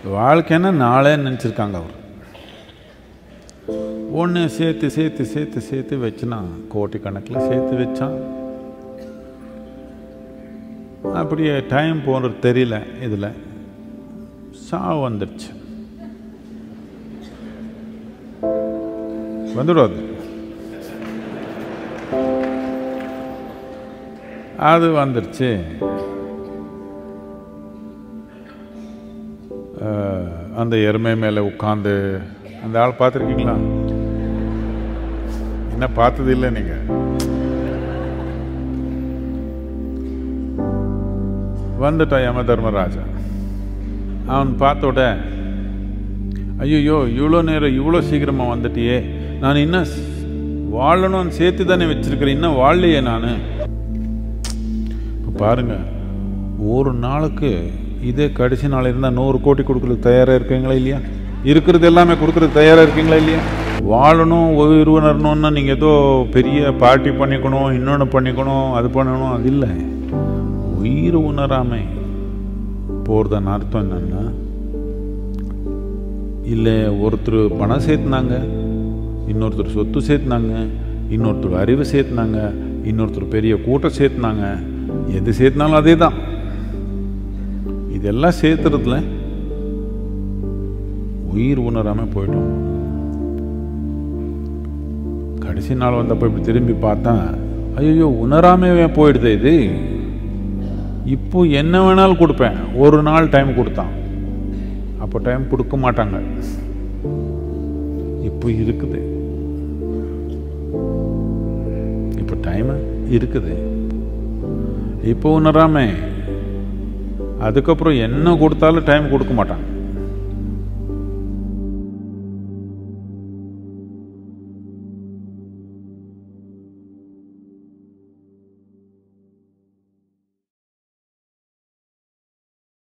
வாழ்க்கைன்னா நாளே நினச்சிருக்காங்க அவர் ஒன்று சேர்த்து சேர்த்து சேர்த்து சேர்த்து வச்சுனான் கோட்டி கணக்கில் சேர்த்து வச்சான் அப்படியே டைம் போகிறது தெரியல இதில் சாவு வந்துடுச்சு வந்துடும் அது வந்துடுச்சு அஹ், அந்த எருமை மேலே உட்காந்து அந்த ஆள் பார்த்துருக்கீங்களா என்ன பார்த்தது இல்லை நீங்கள் வந்துட்டான் யம தர்மராஜா அவன் பார்த்த உட ஐயோ இவ்வளோ நேரம் இவ்வளோ சீக்கிரமாக வந்துட்டியே நான் இன்னும் ஸ்- வாழணும்னு சேர்த்து தானே வச்சிருக்கிறேன் இன்னும் வாழலையே நான் இப்போ பாருங்க ஒரு நாளுக்கு இதே கடைசி நாள் இருந்தால் நூறு கோடி கொடுக்கறதுக்கு தயாராக இருக்கீங்களா இல்லையா இருக்கிறது எல்லாமே கொடுக்கறதுக்கு தயாராக இருக்கீங்களா இல்லையா வாழணும் உயிர் உணரணும்னா நீங்கள் ஏதோ பெரிய பார்ட்டி பண்ணிக்கணும் இன்னொன்று பண்ணிக்கணும் அது பண்ணணும் அது இல்லை உயிர் உணராமை போகிறதன் அர்த்தம் என்னன்னா இல்லை ஒருத்தர் பணம் சேர்த்துனாங்க இன்னொருத்தர் சொத்து சேர்த்துனாங்க இன்னொருத்தர் அறிவு சேர்த்துனாங்க இன்னொருத்தர் பெரிய கூட்டம் சேர்த்துனாங்க எது சேர்த்துனாலும் அதே தான் இதெல்லாம் சேர்த்துறதுல உயிர் உணராமல் போயிட்டோம் கடைசி நாள் வந்தப்போ இப்படி திரும்பி பார்த்தா ஐயோ உணராமே போயிடுது இது இப்போ என்ன வேணாலும் கொடுப்பேன் ஒரு நாள் டைம் கொடுத்தான் அப்போ டைம் கொடுக்க மாட்டாங்க இப்போ இருக்குது இப்போ டைம் இருக்குது இப்போ உணராம அதுக்கப்புறம் என்ன கொடுத்தாலும் டைம் கொடுக்க மாட்டாங்க